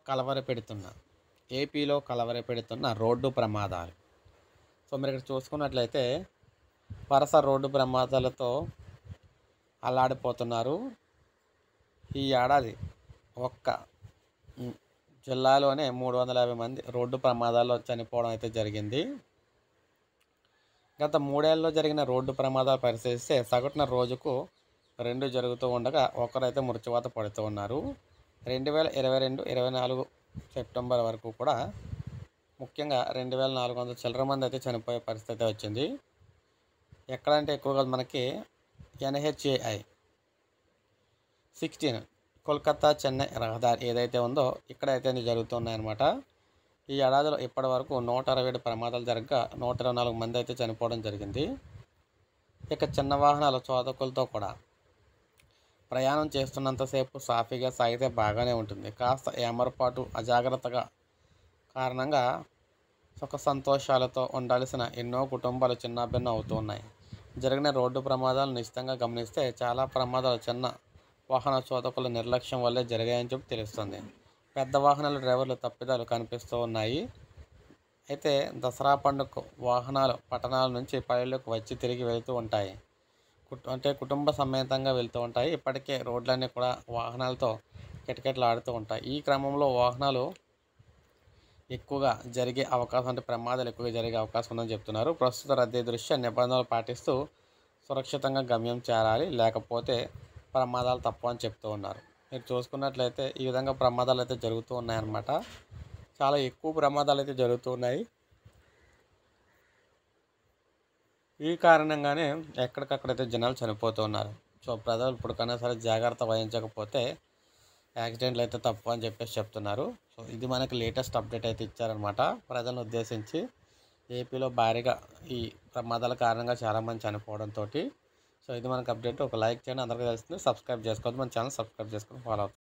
కలవర పెడుతున్న ఏపీలో కలవర పెడుతున్న రోడ్డు ప్రమాదాలు సో మీరు ఇక్కడ చూసుకున్నట్లయితే వరుస రోడ్డు ప్రమాదాలతో అల్లాడిపోతున్నారు ఈ ఏడాది ఒక్క ఉమ్, జిల్లాలోనే మూడు వందల యాభై మంది రోడ్డు ప్రమాదాల్లో చనిపోవడం అయితే జరిగింది గత మూడేళ్లలో జరిగిన రోడ్డు ప్రమాదాలు పరిశీలిస్తే సగటున రోజుకు రెండు జరుగుతూ ఉండగా ఒకరైతే మృత్యువాత పడుతూ ఉన్నారు రెండు వేల ఇరవై రెండు ఇరవై నాలుగు సెప్టెంబర్ వరకు కూడా ముఖ్యంగా రెండు వేల నాలుగు వందల చిల్లర మంది అయితే చనిపోయే పరిస్థితి వచ్చింది ఎక్కడంటే ఎక్కువగా మనకి ఎన్హెచ్ఏఐ సిక్స్టీన్ కోల్కతా చెన్నై రహదారి ఏదైతే ఉందో ఇక్కడైతే ఇన్ని జరుగుతున్నాయన్నమాట ఈ ఏడాదిలో ఇప్పటి వరకు నూట అరవై ఏడు ప్రమాదాలు జరగగా నూట ఇరవై నాలుగు మంది అయితే చనిపోవడం జరిగింది ఇక చిన్న వాహనాల చోదకులతో కూడా ప్రయాణం చేస్తున్నంతసేపు సాఫీగా సాగితే బాగానే ఉంటుంది కాస్త ఏమరపాటు అజాగ్రత్తగా కారణంగా సుఖ సంతోషాలతో ఉండాల్సిన ఎన్నో కుటుంబాలు చిన్నాభిన్నం అవుతూ ఉన్నాయి జరిగిన రోడ్డు ప్రమాదాలు నిశ్చితంగా గమనిస్తే చాలా ప్రమాదాలు చిన్న వాహన చోదకుల నిర్లక్ష్యం వల్లే జరిగాయని చెప్పి తెలుస్తుంది పెద్ద వాహనాల డ్రైవర్లు తప్పిదాలు కనిపిస్తూ ఉన్నాయి అయితే దసరా పండుగ వాహనాలు పట్టణాల నుంచి పల్లెలకు వచ్చి తిరిగి వెళ్తూ ఉంటాయి కుట్- అంటే కుటుంబ సమేతంగా వెళ్తూ ఉంటాయి ఇప్పటికే రోడ్లన్నీ కూడా వాహనాలతో కిటకిటలాడుతూ ఉంటాయి ఈ క్రమంలో వాహనాలు ఎక్కువగా జరిగే అవకాశం అంటే ప్రమాదాలు ఎక్కువగా జరిగే అవకాశం ఉందని చెప్తున్నారు ప్రస్తుత రద్దీ దృష్ట్యా నిబంధనలు పాటిస్తూ సురక్షితంగా గమ్యం చేరాలి లేకపోతే ప్రమాదాలు తప్పు అని చెప్తూ ఉన్నారు మీరు చూసుకున్నట్లయితే ఈ విధంగా ప్రమాదాలు అయితే జరుగుతూ ఉన్నాయన్నమాట చాలా ఎక్కువ ప్రమాదాలు అయితే జరుగుతూ ఉన్నాయి ఈ కారణంగానే ఎక్కడికక్కడైతే జనాలు చనిపోతూ ఉన్నారు సో ప్రజలు ఇప్పటికైనా సరే జాగ్రత్త వహించకపోతే యాక్సిడెంట్లు అయితే తప్పు అని చెప్పేసి చెప్తున్నారు సో ఇది మనకి లేటెస్ట్ అప్డేట్ అయితే ఇచ్చారనమాట ప్రజలను ఉద్దేశించి ఏపీలో భారీగా ఈ ప్రమాదాల కారణంగా చాలామంది చనిపోవడంతో సో ఇది మనకి అప్డేట్ ఒక లైక్ చేయండి అందరికీ తెలుస్తుంది సబ్స్క్రైబ్ చేసుకోవద్దు మన ఛానల్ సబ్స్క్రైబ్ చేసుకొని ఫాలో అవుతుంది